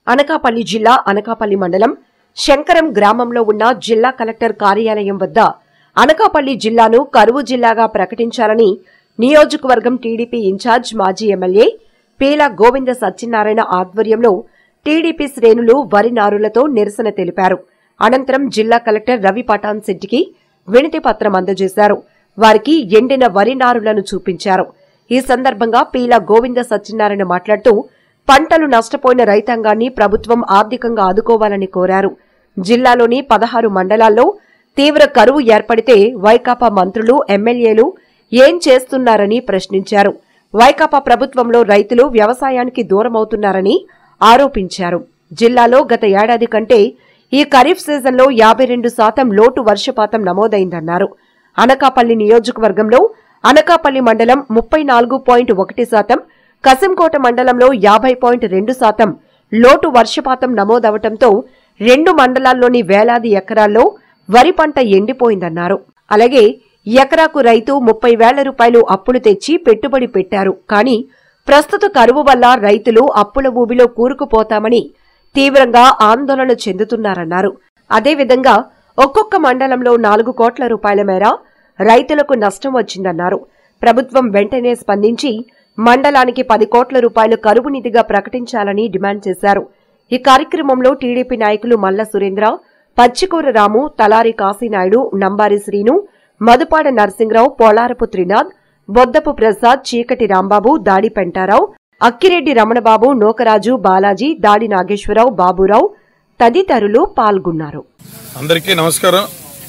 అనకాపల్లి జిల్లా అనకాపల్లి మండలం శంకరం గ్రామంలో ఉన్న జిల్లా కలెక్టర్ కార్యాలయం వద్ద అనకాపల్లి జిల్లాను కరువు జిల్లాగా ప్రకటించాలని నియోజకవర్గం టీడీపీ ఇన్ఛార్జ్ మాజీ ఎమ్మెల్యే పీల గోవింద సత్యనారాయణ ఆధ్వర్యంలో టీడీపీ శ్రేణులు వరి నారులతో నిరసన తెలిపారు అనంతరం జిల్లా కలెక్టర్ రవి పటాన్ శెట్టికి వినతి పత్రం అందజేశారు వారికి ఎండిన వరి నారులను చూపించారు ఈ సందర్భంగా పీల గోవింద సత్యనారాయణ మాట్లాడుతూ పంటలు నష్టపోయిన రైతాంగాన్ని ప్రభుత్వం ఆర్థికంగా ఆదుకోవాలని కోరారు జిల్లాలోని పదహారు మండలాల్లో తీవ్ర కరువు ఏర్పడితే వైకాపా మంత్రులు ఎమ్మెల్యేలు ఏం చేస్తున్నారని ప్రశ్నించారు వైకాపా ప్రభుత్వంలో రైతులు వ్యవసాయానికి దూరమవుతున్నారని ఆరోపించారు జిల్లాలో గత ఏడాది కంటే ఈ ఖరీఫ్ సీజన్లో యాభై రెండు శాతం లోటు వర్షపాతం నమోదైందన్నారు అనకాపల్లి నియోజకవర్గంలో అనకాపల్లి మండలం ముప్పై నాలుగు పాయింట్ ఒకటి శాతం కసింకోట మండలంలో యాభై పాయింట్ రెండు శాతం లోటు వర్షపాతం నమోదవటంతో రెండు మండలాల్లోని వేలాది ఎకరాల్లో వరి పంట ఎండిపోయిందన్నారు అలాగే ఎకరాకు రైతు ముప్పై వేల రూపాయలు అప్పులు తెచ్చి పెట్టుబడి పెట్టారు కానీ ప్రస్తుత కరువు వల్ల రైతులు అప్పుల ఊబిలో కూరుకుపోతామని తీవ్రంగా ఆందోళన చెందుతున్నారన్నారు అదేవిధంగా ఒక్కొక్క మండలంలో నాలుగు కోట్ల రూపాయల మేర రైతులకు నష్టం వచ్చిందన్నారు ప్రభుత్వం వెంటనే స్పందించి మండలానికి పది కోట్ల రూపాయలు కరువు నిధిగా ప్రకటించాలని డిమాండ్ చేశారు ఈ కార్యక్రమంలో టీడీపీ నాయకులు మల్ల సురేంద్ర పచ్చికూర రాము తలారి కాశీనాయుడు నంబారి శ్రీను మదుపాడ నరసింహరావు పోలారపు త్రినాథ్ బొద్దపు ప్రసాద్ చీకటి రాంబాబు దాడి పెంటారావు అక్కిరెడ్డి రమణబాబు నోకరాజు బాలాజీ దాడి నాగేశ్వరరావు బాబురావు తదితరులు పాల్గొన్నారు అందరికీ నమస్కారం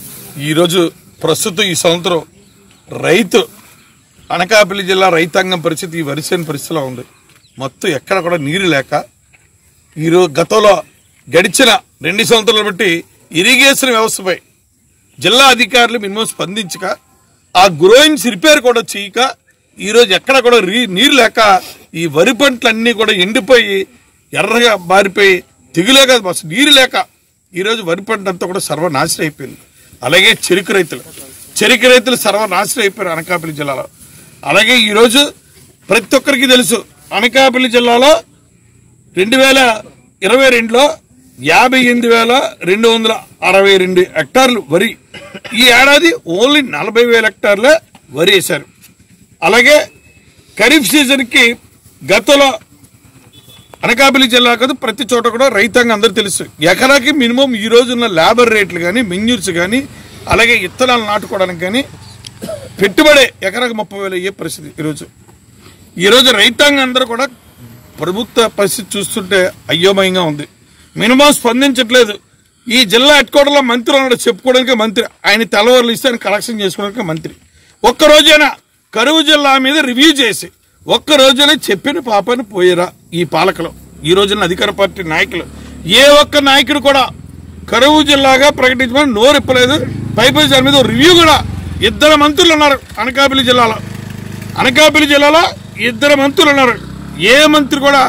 ఈరోజు ప్రస్తుతం ఈ సంవత్సరం రైతు అనకాపల్లి జిల్లా రైతాంగం పరిస్థితి ఈ వరిసేని పరిస్థితిలో ఉంది మొత్తం ఎక్కడ కూడా నీరు లేక ఈరోజు గతంలో గడిచిన రెండు సంవత్సరాలు బట్టి ఇరిగేషన్ వ్యవస్థపై జిల్లా అధికారులు మినిమం స్పందించక ఆ గ్రోయిన్స్ రిపేర్ కూడా చేయక ఈరోజు ఎక్కడ కూడా రీ- నీరు లేక ఈ వరి పంటలన్నీ కూడా ఎండిపోయి ఎర్రగా మారిపోయి తెగులే కాదు అసలు నీరు లేక ఈరోజు వరి పంట అంతా కూడా సర్వనాశనం అయిపోయింది అలాగే చెరుకు రైతులు చెరుకు రైతులు సర్వనాశనం అయిపోయారు అనకాపల్లి జిల్లాలో అలాగే ఈరోజు ప్రతి ఒక్కరికి తెలుసు అనకాపల్లి జిల్లాలో రెండు వేల ఇరవై రెండులో యాభై ఎనిమిది వేల రెండు వందల అరవై రెండు హెక్టార్లు వరి ఈ ఏడాది ఓన్లీ నలభై వేల హెక్టార్లే వరి వేశారు అలాగే ఖరీఫ్ సీజన్కి గతంలో అనకాపల్లి జిల్లా కాదు ప్రతి చోట కూడా రైతాంగం అందరూ తెలుసు ఎకరాకి మినిమం ఈ రోజున్న లేబర్ రేట్లు కానీ మెన్యూర్స్ కానీ అలాగే ఇత్తనాలు నాటుకోవడానికి కానీ పెట్టుబడే ఎకరాకి ముప్పై వేలు అయ్యే పరిస్థితి ఈరోజు ఈరోజు రైతాంగం అందరూ కూడా ప్రభుత్వ పరిస్థితి చూస్తుంటే అయోమయంగా ఉంది మినిమం స్పందించట్లేదు ఈ జిల్లా హెడ్ క్వార్టర్లో మంత్రి ఉన్నాడు చెప్పుకోవడానికి మంత్రి ఆయన తెల్లవారులు ఇస్తే ఆయన కలెక్షన్ చేసుకోవడానికి మంత్రి ఒక్క రోజైనా కరువు జిల్లా మీద రివ్యూ చేసి ఒక్క రోజైనా చెప్పిన పాపని పోయిరా ఈ పాలకులు ఈ రోజున అధికార పార్టీ నాయకులు ఏ ఒక్క నాయకుడు కూడా కరువు జిల్లాగా ప్రకటించమని నోరిప్పలేదు పైపై దాని మీద రివ్యూ కూడా ఇద్దరు మంత్రులు ఉన్నారు అనకాపల్లి జిల్లాలో అనకాపల్లి జిల్లాలో ఇద్దరు మంత్రులు ఉన్నారు ఏ మంత్రి కూడా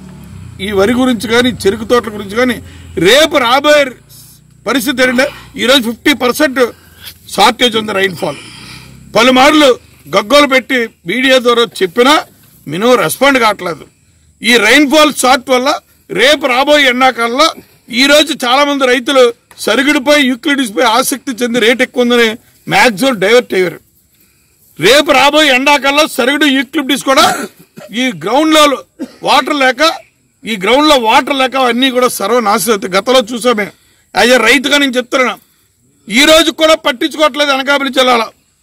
ఈ వరి గురించి కానీ చెరుకు తోటల గురించి కానీ రేపు రాబోయే పరిస్థితి ఏంటంటే ఈరోజు ఫిఫ్టీ పర్సెంట్ షార్టేజ్ ఉంది రైన్ ఫాల్ పలుమార్లు గగ్గోలు పెట్టి మీడియా ద్వారా చెప్పినా మినిమం రెస్పాండ్ కావట్లేదు ఈ రైన్ ఫాల్ షార్ట్ వల్ల రేపు రాబోయే ఎండాకాలంలో ఈ రోజు చాలా మంది రైతులు సరుగుడిపై యూక్లిడిస్ పై ఆసక్తి చెంది రేట్ ఎక్కువ ఉందని మ్యాక్సిమం డైవర్ట్ అయ్యారు రేపు రాబోయే ఎండాకాలంలో సరుగుడు యూక్లిప్టిస్ కూడా ఈ గ్రౌండ్ లో వాటర్ లేక ఈ గ్రౌండ్ లో వాటర్ లేక అన్ని కూడా సర్వనాశనం అవుతాయి గతంలో చూసాం మేము యాజ్ ఏ రైతుగా నేను చెప్తున్నా ఈ రోజు కూడా పట్టించుకోవట్లేదు అనకాపల్లి జిల్లాలో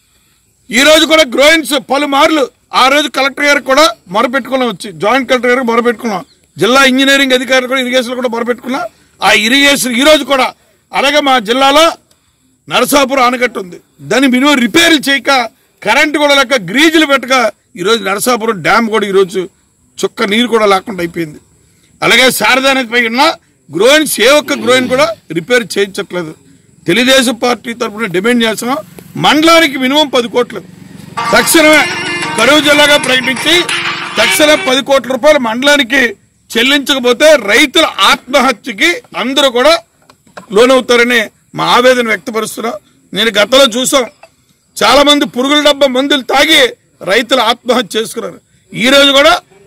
ఈ రోజు కూడా గ్రోయిన్స్ పలుమార్లు ఆ రోజు కలెక్టర్ గారికి కూడా మొరపెట్టుకున్నాం వచ్చి జాయింట్ కలెక్టర్ గారికి మొరపెట్టుకున్నాం జిల్లా ఇంజనీరింగ్ అధికారులు కూడా ఇరిగేషన్ కూడా మొరపెట్టుకున్నాం ఆ ఇరిగేషన్ ఈ రోజు కూడా అలాగే మా జిల్లాలో నరసాపురం ఆనకట్ట ఉంది దాన్ని మినిమం రిపేర్లు చేయక కరెంటు కూడా లేక గ్రీజులు పెట్టక ఈరోజు నరసాపురం డ్యామ్ కూడా ఈరోజు చుక్క నీరు కూడా లేకుండా అయిపోయింది అలాగే శారదా నది పై ఉన్న గ్రోయిన్స్ ఏ ఒక్క గ్రోయిన్ కూడా రిపేర్ చేయించట్లేదు తెలుగుదేశం పార్టీ తరఫున డిమాండ్ చేస్తున్నాం మండలానికి మినిమం పది కోట్లు తక్షణమే కరువు జిల్లాగా ప్రకటించి తక్షణం పది కోట్ల రూపాయలు మండలానికి చెల్లించకపోతే రైతుల ఆత్మహత్యకి అందరూ కూడా లోనవుతారని మా ఆవేదన వ్యక్తపరుస్తున్నాం నేను గతంలో చూసాం చాలా మంది పురుగుల డబ్బా మందులు తాగి రైతులు ఆత్మహత్య చేసుకున్నారు ఈ రోజు కూడా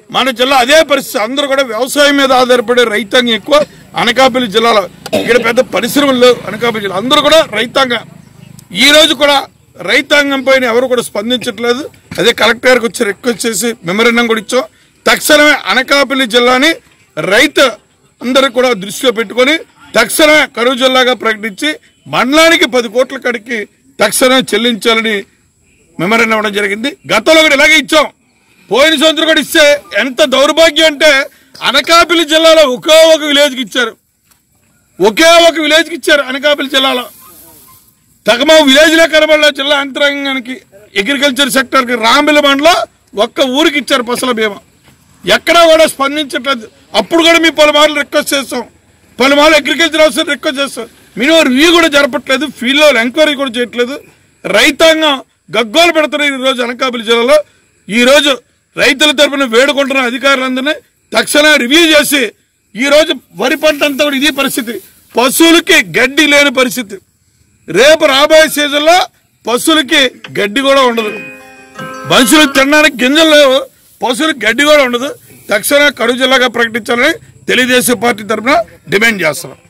మన జిల్లా అదే పరిస్థితి అందరూ కూడా వ్యవసాయం మీద ఆధారపడే రైతాంగం ఎక్కువ అనకాపల్లి జిల్లాలో ఇక్కడ పెద్ద పరిశ్రమలు లేవు అనకాపల్లి జిల్లా అందరూ కూడా రైతాంగం ఈ రోజు కూడా రైతాంగం పైన ఎవరు కూడా స్పందించట్లేదు అదే కలెక్టర్ గారికి వచ్చి రిక్వెస్ట్ చేసి మెమరణం కూడా ఇచ్చాం తక్షణమే అనకాపల్లి జిల్లాని రైతు అందరూ కూడా దృష్టిలో పెట్టుకొని తక్షణమే కరువు జిల్లాగా ప్రకటించి మండలానికి పది కోట్ల కడికి తక్షణమే చెల్లించాలని మెమరణం ఇవ్వడం జరిగింది గతంలో కూడా ఇలాగే ఇచ్చాం పోయిన సంవత్సరం కూడా ఇస్తే ఎంత దౌర్భాగ్యం అంటే అనకాపల్లి జిల్లాలో ఒకే ఒక విలేజ్కి ఇచ్చారు ఒకే ఒక విలేజ్కి ఇచ్చారు అనకాపల్లి జిల్లాలో తగమా విలేజ్ లో కనబడలే జిల్లా యంత్రాంగానికి అగ్రికల్చర్ సెక్టర్ కి రాంబిల మండలో ఒక్క ఊరికి ఇచ్చారు పసల బీమా ఎక్కడా కూడా స్పందించట్లేదు అప్పుడు కూడా మీ పలుమార్లు రిక్వెస్ట్ చేస్తాం పలుమార్లు అగ్రికల్చర్ ఆఫీసర్ రిక్వెస్ట్ చేస్తాం మినిమం రివ్యూ కూడా జరపట్లేదు ఫీల్డ్ లో ఎంక్వైరీ కూడా చేయట్లేదు రైతాంగం గగ్గోలు పెడుతున్నారు ఈ రోజు అనకాపల్లి జిల్లాలో ఈ రోజు రైతుల తరపున వేడుకుంటున్న అధికారులందరినీ తక్షణమే రివ్యూ చేసి ఈ రోజు వరి పంట అంతా కూడా ఇది పరిస్థితి పశువులకి గడ్డి లేని పరిస్థితి రేపు రాబోయే సీజన్లో పశువులకి గడ్డి కూడా ఉండదు మనుషులు తినడానికి గింజలు లేవు పశువులకు గడ్డి కూడా ఉండదు తక్షణ కరువు జిల్లాగా ప్రకటించాలని తెలుగుదేశం పార్టీ తరఫున డిమాండ్ చేస్తున్నాం